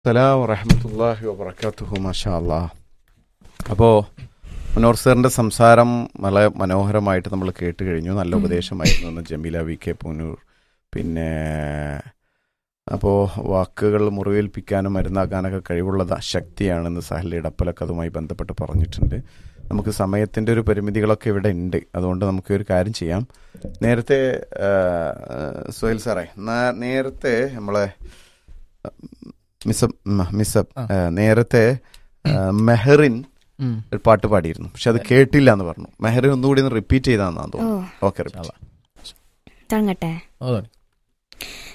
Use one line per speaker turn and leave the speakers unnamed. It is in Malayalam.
സലാം വറഹമത്തല്ലാഹി വബർക്കാത്തുഹു മാഷാ അല്ലാ അപ്പോൾ മനോഹർ സാറിൻ്റെ സംസാരം വളരെ മനോഹരമായിട്ട് നമ്മൾ കേട്ട് കഴിഞ്ഞു നല്ല ഉപദേശമായിരുന്നു എന്ന് ജമീല വി കെ പൂനൂർ പിന്നെ അപ്പോൾ വാക്കുകൾ മുറിവേൽപ്പിക്കാനും മരുന്നാക്കാനൊക്കെ കഴിവുള്ള ദ- ശക്തിയാണെന്ന് സാഹലി ഇടപ്പലൊക്കെ അതുമായി ബന്ധപ്പെട്ട് പറഞ്ഞിട്ടുണ്ട് നമുക്ക് സമയത്തിൻ്റെ ഒരു പരിമിതികളൊക്കെ ഇവിടെ ഉണ്ട് അതുകൊണ്ട് നമുക്ക് ഒരു കാര്യം ചെയ്യാം നേരത്തെ ആ, സുഹൈൽ സാറേ നാ- നേരത്തെ നമ്മളെ മിസബ് മ- മിസബ്
ആ.
ആ, നേരത്തെ ആ, മെഹറിൻ
ഉം.
ഒരു പാട്ട് പാടിയിരുന്നു പക്ഷെ അത് കേട്ടില്ല എന്ന് പറഞ്ഞു മെഹറിൻ ഒന്നുകൂടി ഒന്ന് റിപ്പീറ്റ് ചെയ്താന്നാന്ന്
ഓ
തോന്നുന്നു ഓക്കെ
ഇൻഷാ അല്ലാ.
തുടങ്ങട്ടെ
ഓ